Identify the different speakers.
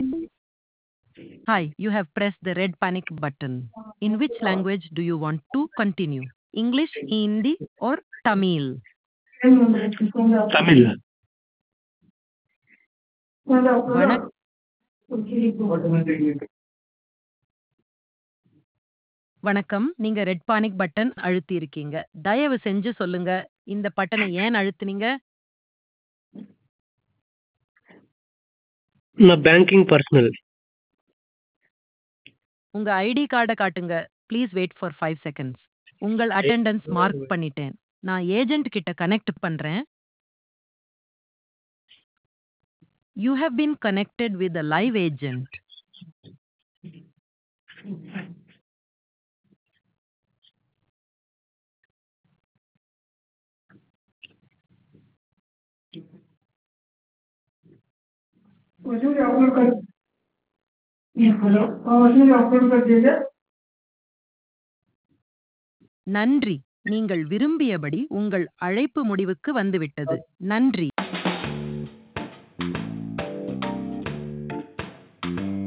Speaker 1: Hi, you have pressed the red panic button. In which language do you want to continue? English, Hindi, or Tamil?
Speaker 2: Tamil
Speaker 1: வணக் வணக்கம் நீங்க red panic button அழுத்தி இருக்கீங்க தயவு செஞ்சு சொல்லுங்க இந்த பட்டனை ஏன் அழுத்துனீங்க
Speaker 2: நான் பேங்கிங் பர்சனல்
Speaker 1: உங்க ஐடி கார்டை காட்டுங்க please wait for five seconds உங்கள் அட்டெண்டன்ஸ் மார்க் பண்ணிட்டேன் நான் ஏஜென்ட் கிட்ட கனெக்ட் பண்றேன் you have been connected with a live agent
Speaker 3: machine upload कर हेलो हाँ मशीन अपलोड कर दीजिए
Speaker 1: நன்றி நீங்கள் விரும்பியபடி உங்கள் அழைப்பு முடிவுக்கு வந்துவிட்டது நன்றி